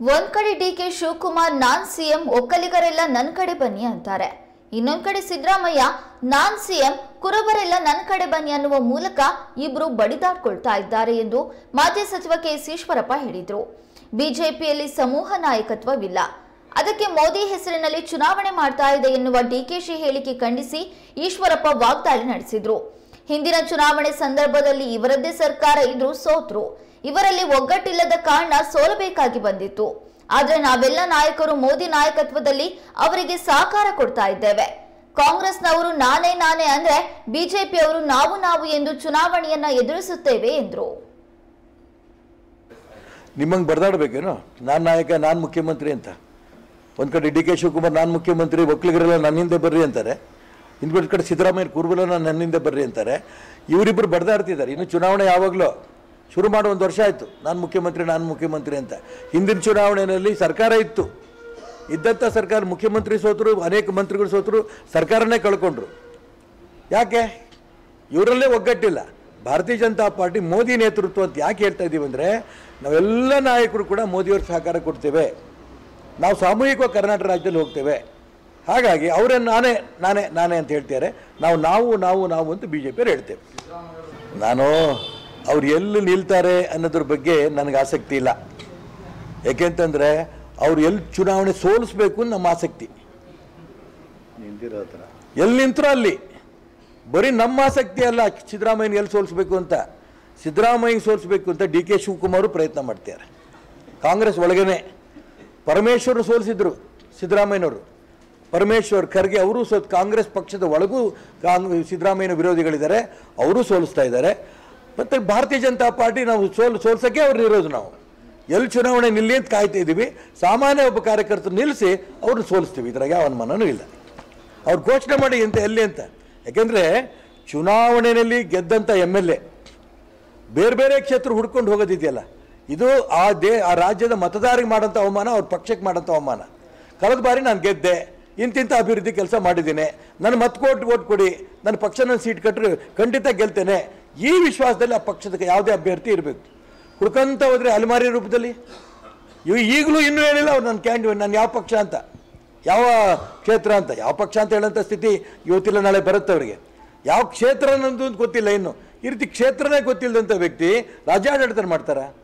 ಒಂದ್ ಕಡೆ D K Shivakumar ನಾನ್ ಸಿಎಂ ಒಕ್ಕಲಿಗರೆಲ್ಲ ನನ್ ಕಡೆ ಬನ್ನಿ ಅಂತಾರೆ ಇನ್ನೊಂದ್ ಕಡೆ ಸಿದ್ದರಾಮಯ್ಯ ನಾನ್ ಸಿಎಂ ಕುರುಬರೆಲ್ಲ ನನ್ ಕಡೆ ಬನ್ನಿ ಅನ್ನುವ ಮೂಲಕ ಇಬ್ರು ಬಡಿದಾಡ್ಕೊಳ್ತಾ ಇದ್ದಾರೆ ಎಂದು ಮಾಜಿ ಸಚಿವ ಕೆಎಸ್ ಈಶ್ವರಪ್ಪ ಹೇಳಿದ್ರು ಬಿಜೆಪಿಯಲ್ಲಿ ಸಮೂಹ ನಾಯಕತ್ವವಿಲ್ಲ ಅದಕ್ಕೆ ಮೋದಿ ಹೆಸರಿನಲ್ಲಿ ಚುನಾವಣೆ ಮಾಡ್ತಾ ಇದೆ ಎನ್ನುವ ಡಿಕೆಶಿ ಹೇಳಿಕೆ ಖಂಡಿಸಿ ಈಶ್ವರಪ್ಪ ವಾಗ್ದಾಳಿ ನಡೆಸಿದ್ರು ಹಿಂದಿನ ಚುನಾವಣೆ ಸಂದರ್ಭದಲ್ಲಿ ಇವರದ್ದೇ ಸರ್ಕಾರ ಇದ್ರೂ ಸೋತ್ರು ಇವರಲ್ಲಿ ಒಗ್ಗಟ್ಟಿಲ್ಲದ ಕಾರಣ ಸೋಲಬೇಕಾಗಿ ಬಂದಿತ್ತು ಆದ್ರೆ ನಾವೆಲ್ಲ ನಾಯಕರು ಮೋದಿ ನಾಯಕತ್ವದಲ್ಲಿ ಅವರಿಗೆ ಸಹಕಾರ ಕೊಡ್ತಾ ಇದ್ದೇವೆ ಕಾಂಗ್ರೆಸ್ನವರು ನಾನೇ ನಾನೇ ಅಂದ್ರೆ ಬಿಜೆಪಿಯವರು ನಾವು ನಾವು ಎಂದು ಚುನಾವಣೆಯನ್ನ ಎದುರಿಸುತ್ತೇವೆ ಎಂದ್ರು ನಿಮ್ಮಂಗೆ ಬರೆದಾಡ್ಬೇಕೇನೋ ನಾನು ನಾಯಕ ನಾನು ಮುಖ್ಯಮಂತ್ರಿ ಅಂತ ಒಂದು ಕಡೆ ಡಿ ಕೆ ಶಿವಕುಮಾರ್ ನಾನು ಮುಖ್ಯಮಂತ್ರಿ ಒಕ್ಕಲಿಗರೆಲ್ಲ ನನ್ನಿಂದ ಬರ್ರಿ ಅಂತಾರೆ ಇನ್ನೊಂದು ಕಡೆ ಸಿದ್ದರಾಮಯ್ಯ ಕುರುಬಲೆಲ್ಲ ನನ್ನಿಂದ ಬರ್ರಿ ಅಂತಾರೆ ಇವರಿಬ್ಬರು ಬಡ್ದಾಡ್ತಿದ್ದಾರೆ ಇನ್ನು ಚುನಾವಣೆ ಯಾವಾಗಲೂ ಶುರು ಮಾಡೋ ಒಂದು ವರ್ಷ ಆಯಿತು ನಾನು ಮುಖ್ಯಮಂತ್ರಿ ನಾನು ಮುಖ್ಯಮಂತ್ರಿ ಅಂತ ಹಿಂದಿನ ಚುನಾವಣೆಯಲ್ಲಿ ಸರ್ಕಾರ ಇತ್ತು ಇದ್ದಂಥ ಸರ್ಕಾರ ಮುಖ್ಯಮಂತ್ರಿ ಸೋತರು ಅನೇಕ ಮಂತ್ರಿಗಳು ಸೋತರು ಸರ್ಕಾರನೇ ಕಳ್ಕೊಂಡ್ರು ಯಾಕೆ ಇವರಲ್ಲೇ ಒಗ್ಗಟ್ಟಿಲ್ಲ ಭಾರತೀಯ ಜನತಾ ಪಾರ್ಟಿ ಮೋದಿ ನೇತೃತ್ವ ಅಂತ ಯಾಕೆ ಹೇಳ್ತಾ ಇದ್ದೀವಿ ಅಂದರೆ ನಾವೆಲ್ಲ ನಾಯಕರು ಕೂಡ ಮೋದಿಯವ್ರ ಸಹಕಾರ ಕೊಡ್ತೇವೆ ನಾವು ಸಾಮೂಹಿಕವಾಗಿ ಕರ್ನಾಟಕ ರಾಜ್ಯದಲ್ಲಿ ಹೋಗ್ತೇವೆ ಹಾಗಾಗಿ ಅವರನ್ನು ನಾನೇ ನಾನೇ ನಾನೇ ಅಂತ ಹೇಳ್ತಾರೆ ನಾವು ನಾವು ನಾವು ನಾವು ಅಂತ ಬಿ ಜೆ ಪಿಯವ್ರು ಹೇಳ್ತೇವೆ ನಾನು ಅವ್ರು ಎಲ್ಲಿ ನಿಲ್ತಾರೆ ಅನ್ನೋದ್ರ ಬಗ್ಗೆ ನನಗೆ ಆಸಕ್ತಿ ಇಲ್ಲ ಯಾಕೆಂತಂದರೆ ಅವ್ರು ಎಲ್ಲಿ ಚುನಾವಣೆ ಸೋಲಿಸ್ಬೇಕು ಅಂತ ನಮ್ಮ ಆಸಕ್ತಿ ಎಲ್ಲಿ ನಿಂತರೂ ಅಲ್ಲಿ ಬರೀ ನಮ್ಮ ಆಸಕ್ತಿ ಅಲ್ಲ ಸಿದ್ದರಾಮಯ್ಯನ ಎಲ್ಲಿ ಸೋಲಿಸ್ಬೇಕು ಅಂತ ಸಿದ್ದರಾಮಯ್ಯ ಸೋಲಿಸ್ಬೇಕು ಅಂತ ಡಿ ಕೆ ಶಿವಕುಮಾರು ಪ್ರಯತ್ನ ಮಾಡ್ತಾರೆ ಕಾಂಗ್ರೆಸ್ ಒಳಗೇನೆ ಪರಮೇಶ್ವರ್ ಸೋಲಿಸಿದ್ರು ಸಿದ್ದರಾಮಯ್ಯನವರು ಪರಮೇಶ್ವರ್ ಖರ್ಗೆ ಅವರು ಸೋತ್ ಕಾಂಗ್ರೆಸ್ ಪಕ್ಷದ ಒಳಗೂ ಕಾಂಗ್ ಸಿದ್ದರಾಮಯ್ಯನ ವಿರೋಧಿಗಳಿದ್ದಾರೆ ಅವರು ಸೋಲಿಸ್ತಾ ಇದ್ದಾರೆ ಮತ್ತು ಭಾರತೀಯ ಜನತಾ ಪಾರ್ಟಿ ನಾವು ಸೋಲ್ ಸೋಲ್ಸೋಕ್ಕೆ ಅವ್ರನ್ನ ಇರೋದು ನಾವು ಎಲ್ಲಿ ಚುನಾವಣೆ ನಿಲ್ಲಿ ಅಂತ ಕಾಯ್ತಾ ಇದ್ದೀವಿ ಸಾಮಾನ್ಯ ಒಬ್ಬ ಕಾರ್ಯಕರ್ತರು ನಿಲ್ಲಿಸಿ ಅವ್ರನ್ನ ಸೋಲಿಸ್ತೀವಿ ಇದ್ರಾಗ ಯಾವ ಅನುಮಾನನೂ ಇಲ್ಲ ಅವ್ರು ಘೋಷಣೆ ಮಾಡಿ ಅಂತ ಎಲ್ಲಿ ಅಂತ ಯಾಕೆಂದರೆ ಚುನಾವಣೆಯಲ್ಲಿ ಗೆದ್ದಂಥ ಎಮ್ ಎಲ್ ಎ ಬೇರೆ ಬೇರೆ ಕ್ಷೇತ್ರ ಹುಡ್ಕೊಂಡು ಹೋಗೋದಿದೆಯಲ್ಲ ಇದು ಆ ದೇ ಆ ರಾಜ್ಯದ ಮತದಾರರಿಗೆ ಮಾಡೋಂಥ ಅವಮಾನ ಅವ್ರ ಪಕ್ಷಕ್ಕೆ ಮಾಡೋಂಥ ಅವಮಾನ ಕಳೆದ ಬಾರಿ ನಾನು ಗೆದ್ದೆ ಇಂತಿಂಥ ಅಭಿವೃದ್ಧಿ ಕೆಲಸ ಮಾಡಿದ್ದೀನಿ ನನ್ನ ಮತ ಕೊಟ್ಟು ಓಟ್ ಕೊಡಿ ನನ್ನ ಪಕ್ಷ ನನ್ನ ಸೀಟ್ ಕಟ್ಟರೆ ಖಂಡಿತ ಗೆಲ್ತೇನೆ ಈ ವಿಶ್ವಾಸದಲ್ಲಿ ಆ ಪಕ್ಷದ ಯಾವುದೇ ಅಭ್ಯರ್ಥಿ ಇರಬೇಕು ಹುಡ್ಕೊಂತ ಹೋದರೆ ಅಲೆಮಾರಿ ರೂಪದಲ್ಲಿ ಇವು ಈಗಲೂ ಇನ್ನೂ ಹೇಳಿಲ್ಲ ಅವ್ರು ನನ್ನ ಕ್ಯಾಂಡಿ ನಾನು ಯಾವ ಪಕ್ಷ ಅಂತ ಯಾವ ಕ್ಷೇತ್ರ ಅಂತ ಯಾವ ಪಕ್ಷ ಅಂತ ಹೇಳೋಂಥ ಸ್ಥಿತಿ ಇವತ್ತಿಲ್ಲ ನಾಳೆ ಬರುತ್ತೆ ಅವರಿಗೆ ಯಾವ ಕ್ಷೇತ್ರ ಅನ್ನೋದು ಅಂತ ಗೊತ್ತಿಲ್ಲ ಇನ್ನು ಈ ರೀತಿ ಕ್ಷೇತ್ರನೇ ಗೊತ್ತಿಲ್ಲದಂಥ ವ್ಯಕ್ತಿ ರಾಜ್ಯಾಡಳಿತ ಮಾಡ್ತಾರ